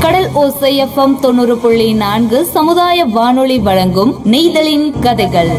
கடல் ஓசை எஃப்எம் தொண்ணூறு புள்ளி நான்கு சமுதாய வானொலி வழங்கும் நெய்தலின் கதைகள்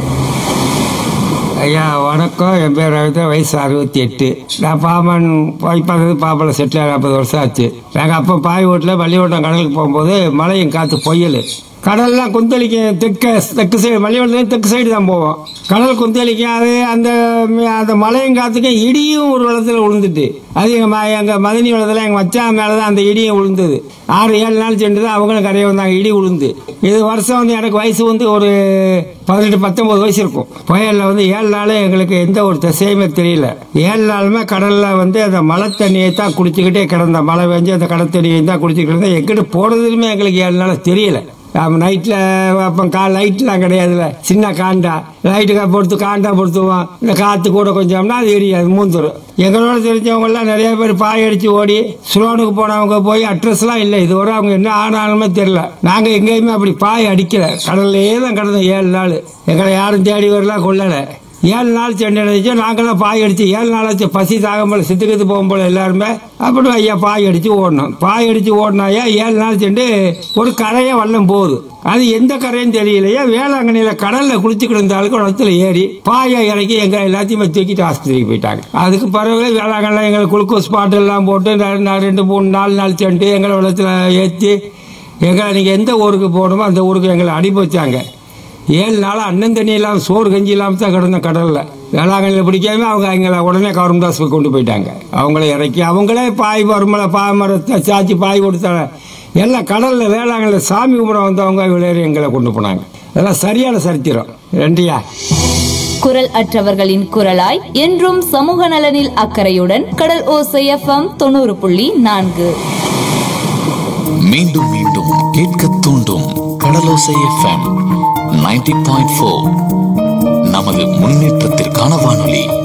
ஐயா வணக்கம் என் பேர் ரவிதா வயசு அறுபத்தி எட்டு நான் பாமன் போய் பார்த்தது பாப்பல செட்டில் நாற்பது வருஷம் ஆச்சு நாங்கள் அப்போ பாய் வீட்டில் பள்ளிக்கூட்டம் கடலுக்கு போகும்போது மழையும் காற்று பொய்யல் கடல்லாம் குந்தளிக்கும் தெற்கு தெற்கு சைடு பள்ளிக்கூடத்துல தெற்கு சைடு தான் போவோம் கடல் குந்தளிக்கும் அது அந்த அந்த மழையும் காற்றுக்கும் இடியும் ஒரு வெள்ளத்தில் விழுந்துட்டு அது எங்கள் எங்கள் மதனி வெள்ளத்தில் எங்கள் மச்சான் மேலே தான் அந்த இடியும் விழுந்தது ஆறு ஏழு நாள் சென்று தான் அவங்களும் கரையை வந்தாங்க இடி விழுந்து இது வருஷம் வந்து எனக்கு வயசு வந்து ஒரு பதினெட்டு பத்தொன்பது வயசு இருக்கும் புயலில் வந்து ஏழு நாள் எங்களுக்கு எந்த ஒரு திசையுமே தெரியல ஏழு நாளுமே கடலில் வந்து அந்த மழை தண்ணியை தான் குடிச்சிக்கிட்டே கிடந்த மழை பெஞ்சு அந்த கடல் தண்ணியை தான் குடிச்சிக்கிட்டு இருந்தேன் எங்கிட்ட போனதுமே எங்களுக்கு ஏழு நாள் தெரியல நைட்டில் அப்போ கா லைட்லாம் கிடையாதுல்ல சின்ன காண்டா லைட்டு பொறுத்து காண்டா பொறுத்துவோம் இந்த காற்று கூட கொஞ்சம்னா அது எரியாது மூந்துரும் எங்களோட தெரிஞ்சவங்கெல்லாம் நிறைய பேர் பாய் அடிச்சு ஓடி சுலோனுக்கு போனவங்க போய் அட்ரஸ்லாம் இல்லை இதுவரை அவங்க என்ன ஆனாலுமே தெரியல நாங்கள் எங்கேயுமே அப்படி பாய் அடிக்கல கடல்லையே தான் கிடந்தோம் ஏழு நாள் எங்களை யாரும் தேடி வரலாம் கொள்ளலை ஏழு நாள் சென்னை அடிச்சு நாங்களாம் பாய் அடிச்சு ஏழு நாள் ஆச்சு பசி தாகம்போல சித்துக்கிட்டு போகும்போல எல்லாருமே அப்படி ஐயா பாய் அடிச்சு ஓடணும் பாய் அடிச்சு ஓடினாயா ஏழு நாள் சென்று ஒரு கரையை வல்லம் போகுது அது எந்த கரையும் தெரியலையா வேளாங்கண்ணியில கடல்ல குளிச்சுக்கிட்டு இருந்த ஆளுக்கு இடத்துல ஏறி பாயை இறக்கி எங்க எல்லாத்தையுமே தூக்கிட்டு ஆஸ்பத்திரிக்கு போயிட்டாங்க அதுக்கு பிறகு வேளாங்கண்ணில் எங்களுக்கு குளுக்கோஸ் பாட்டு எல்லாம் போட்டு ரெண்டு நாள், ரெண்டு மூணு நாலு நாள் சென்று எங்களை வெள்ளத்தில் ஏற்றி எங்களை நீங்கள் எந்த ஊருக்கு போகணுமோ அந்த ஊருக்கு எங்களை அனுப்பி வச்சாங்க ஏழு நாள் அண்ணன் தண்ணி இல்லாமல் சோறு கஞ்சி இல்லாமல் தான் கிடந்த கடலில் வேளாங்கண்ணியில் பிடிக்காம அவங்க எங்களை உடனே கவர்மெண்ட் கொண்டு போயிட்டாங்க அவங்கள இறக்கி அவங்களே பாய் வருமலை பாய் மரத்தை சாச்சி பாய் கொடுத்தாங்க எல்லாம் கடலில் வேளாங்கண்ணில் சாமி கும்பிட வந்தவங்க விளையாடி எங்களை கொண்டு போனாங்க அதெல்லாம் சரியான சரித்திரம் ரெண்டியா குரல் அற்றவர்களின் குரலாய் என்றும் சமூக நலனில் அக்கறையுடன் கடல் ஓசை எஃப்எம் தொண்ணூறு புள்ளி நான்கு மீண்டும் மீண்டும் கேட்க தூண்டும் Kadalosai FM ninety point four நமது முன்னேற்றத்திற்கான வானொலி